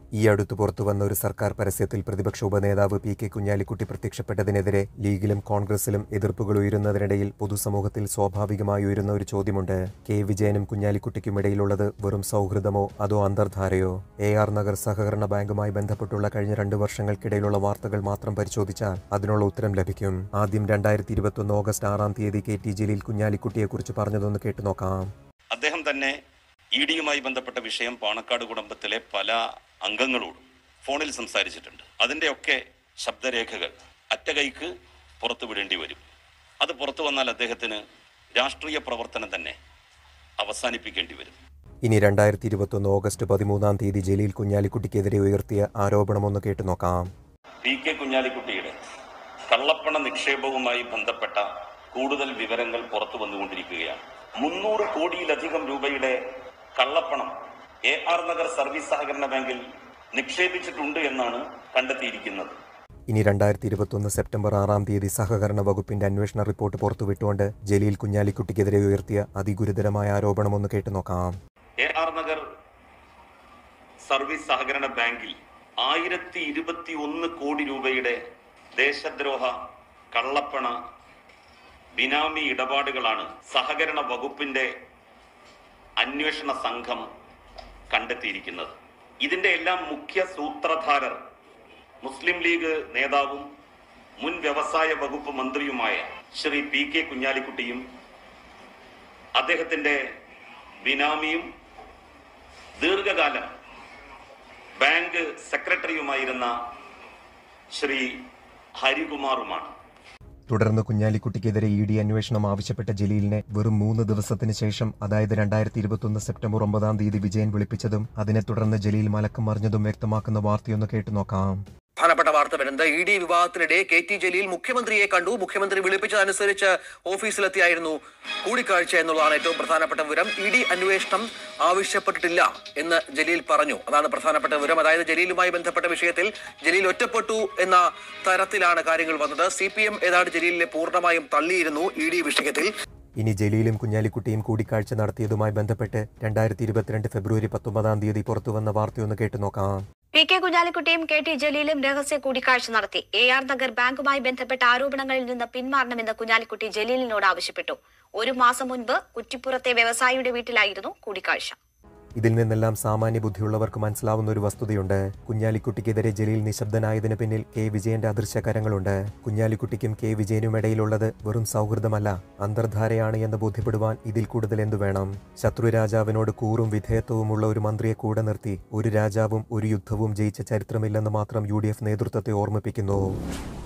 ഈ അടുത്ത് പുറത്തുവന്ന ഒരു സർക്കാർ പരസ്യത്തിൽ പ്രതിപക്ഷ ഉപനേതാവ് പി കെ കുഞ്ഞാലിക്കുട്ടി പ്രത്യക്ഷപ്പെട്ടതിനെതിരെ ലീഗിലും കോൺഗ്രസിലും എതിർപ്പുകൾ ഉയരുന്നതിനിടയിൽ പൊതുസമൂഹത്തിൽ സ്വാഭാവികമായി ഉയരുന്ന ഒരു ചോദ്യമുണ്ട് കെ വിജയനും കുഞ്ഞാലിക്കുട്ടിക്കും ഇടയിലുള്ളത് വെറും സൗഹൃദമോ അതോ അന്തർധാരയോ എ ആർ നഗർ സഹകരണ ബാങ്കുമായി ബന്ധപ്പെട്ടുള്ള കഴിഞ്ഞ രണ്ട് വർഷങ്ങൾക്കിടയിലുള്ള വാർത്തകൾ മാത്രം പരിശോധിച്ചാൽ അതിനുള്ള ഉത്തരം ലഭിക്കും ആദ്യം രണ്ടായിരത്തി ഇരുപത്തൊന്ന് ഓഗസ്റ്റ് ആറാം തീയതി കെ ടി ജലീൽ കുഞ്ഞാലിക്കുട്ടിയെക്കുറിച്ച് പറഞ്ഞതൊന്ന് കേട്ടു നോക്കാം അദ്ദേഹം തന്നെ ഇ ഡിയുമായി ബന്ധപ്പെട്ട വിഷയം പാണക്കാട് കുടുംബത്തിലെ പല അംഗങ്ങളോടും ഫോണിൽ സംസാരിച്ചിട്ടുണ്ട് അതിൻ്റെയൊക്കെ ശബ്ദരേഖകൾ അറ്റകൈക്ക് പുറത്തു വിടേണ്ടി വരും അത് പുറത്തു വന്നാൽ അദ്ദേഹത്തിന് രാഷ്ട്രീയ പ്രവർത്തനം തന്നെ അവസാനിപ്പിക്കേണ്ടി വരും ഇനി രണ്ടായിരത്തി ഇരുപത്തൊന്ന് ഓഗസ്റ്റ് പതിമൂന്നാം തീയതി ജലീൽ കുഞ്ഞാലിക്കുട്ടിക്കെതിരെ ഉയർത്തിയ ആരോപണമൊന്ന് കേട്ടു നോക്കാം പി കെ കുഞ്ഞാലിക്കുട്ടിയുടെ കള്ളപ്പണ നിക്ഷേപവുമായി ബന്ധപ്പെട്ട കൂടുതൽ വിവരങ്ങൾ പുറത്തു വന്നുകൊണ്ടിരിക്കുകയാണ് മുന്നൂറ് കോടിയിലധികം രൂപയുടെ കള്ളപ്പണം എ ആർ നഗർ സർവീസ് സഹകരണ ബാങ്കിൽ നിക്ഷേപിച്ചിട്ടുണ്ട് എന്നാണ് കണ്ടെത്തിയിരിക്കുന്നത് ഇനി രണ്ടായിരത്തി ഇരുപത്തൊന്ന് സെപ്റ്റംബർ ആറാം തീയതി സഹകരണ വകുപ്പിന്റെ അന്വേഷണ റിപ്പോർട്ട് പുറത്തുവിട്ടുകൊണ്ട് ജലീൽ കുഞ്ഞാലിക്കുട്ടിക്കെതിരെ ഉയർത്തിയ അതിഗുരുതരമായ ആരോപണമൊന്ന് കേട്ടു നോക്കാം എ ആർ നഗർ സർവീസ് സഹകരണ ബാങ്കിൽ ആയിരത്തി ഇരുപത്തി ഒന്ന് കോടി രൂപയുടെ ദേശദ്രോഹ കള്ളപ്പണ ബിനാമി ഇടപാടുകളാണ് സഹകരണ വകുപ്പിന്റെ അന്വേഷണ സംഘം കണ്ടെത്തിയിരിക്കുന്നത് ഇതിന്റെ എല്ലാം മുഖ്യ സൂത്രധാരർ മുസ്ലിം ലീഗ് നേതാവും മുൻ വ്യവസായ വകുപ്പ് മന്ത്രിയുമായ ശ്രീ പി കെ കുഞ്ഞാലിക്കുട്ടിയും അദ്ദേഹത്തിന്റെ ബിനാമിയും ദീർഘകാലം ബാങ്ക് സെക്രട്ടറിയുമായിരുന്ന ശ്രീ ഹരികുമാറുമാണ് തുടർന്ന് കുഞ്ഞാലിക്കുട്ടിക്കെതിരെ ഇ ഡി അന്വേഷണം ആവശ്യപ്പെട്ട ജലീലിനെ വെറും മൂന്ന് ദിവസത്തിന് ശേഷം അതായത് രണ്ടായിരത്തി ഇരുപത്തൊന്ന് സെപ്റ്റംബർ ഒമ്പതാം തീയതി വിജയൻ വിളിപ്പിച്ചതും അതിനെ തുടർന്ന് ജലീൽ മലക്കം മറിഞ്ഞതും വ്യക്തമാക്കുന്ന വാർത്തയൊന്ന് കേട്ടു നോക്കാം പ്രധാനപ്പെട്ട വാർത്ത വരുന്നത് ഇ ഡി വിവാദത്തിനിടെ കെ ടി ജലീൽ മുഖ്യമന്ത്രിയെ കണ്ടു മുഖ്യമന്ത്രി വിളിപ്പിച്ചതനുസരിച്ച് ഓഫീസിലെത്തിയായിരുന്നു കൂടിക്കാഴ്ച എന്നുള്ളതാണ് ഏറ്റവും പ്രധാനപ്പെട്ട വിവരം ഇ ഡി അന്വേഷണം ആവശ്യപ്പെട്ടിട്ടില്ല എന്ന് ജലീൽ പറഞ്ഞു അതാണ് പ്രധാനപ്പെട്ട വിവരം അതായത് ജലീലുമായി ബന്ധപ്പെട്ട വിഷയത്തിൽ ജലീൽ ഒറ്റപ്പെട്ടു എന്ന തരത്തിലാണ് കാര്യങ്ങൾ വന്നത് സി പി എം ഏതാണ്ട് ജലീലിനെ പൂർണ്ണമായും തള്ളിയിരുന്നു ഇ ഡി വിഷയത്തിൽ ഇനി ജലീലും കുഞ്ഞാലിക്കുട്ടിയും കൂടിക്കാഴ്ച നടത്തിയതുമായി ബന്ധപ്പെട്ട് രണ്ടായിരത്തി ഇരുപത്തിരണ്ട് ഫെബ്രുവരി പത്തൊമ്പതാം തീയതി പുറത്തുവന്ന വാർത്തയൊന്ന് കേട്ടു നോക്കാം പി കെ കുഞ്ഞാലിക്കുട്ടിയും കെ ടി ജലീലും രഹസ്യ കൂടിക്കാഴ്ച നടത്തി എ ആർ നഗർ ബാങ്കുമായി ബന്ധപ്പെട്ട ആരോപണങ്ങളിൽ നിന്ന് പിന്മാറണമെന്ന് കുഞ്ഞാലിക്കുട്ടി ജലീലിനോട് ആവശ്യപ്പെട്ടു ഒരു മാസം മുൻപ് കുറ്റിപ്പുറത്തെ വ്യവസായിയുടെ വീട്ടിലായിരുന്നു കൂടിക്കാഴ്ച ഇതിൽ നിന്നെല്ലാം സാമാന്യ ബുദ്ധിയുള്ളവർക്ക് മനസ്സിലാവുന്ന ഒരു വസ്തുതയുണ്ട് കുഞ്ഞാലിക്കുട്ടിക്കെതിരെ ജലീൽ നിശബ്ദനായതിനു പിന്നിൽ കെ വിജയന്റെ അദൃശ്യകരങ്ങളുണ്ട് കുഞ്ഞാലിക്കുട്ടിക്കും കെ വിജയനും ഇടയിലുള്ളത് വെറും സൗഹൃദമല്ല അന്തർധാരയാണ് എന്ന് ബോധ്യപ്പെടുവാൻ ഇതിൽ കൂടുതൽ എന്തു വേണം ശത്രു രാജാവിനോട് കൂറും വിധേയത്വവുമുള്ള ഒരു മന്ത്രിയെ കൂടെ നിർത്തി ഒരു രാജാവും ഒരു യുദ്ധവും ജയിച്ച ചരിത്രമില്ലെന്ന് മാത്രം യു നേതൃത്വത്തെ ഓർമ്മിപ്പിക്കുന്നു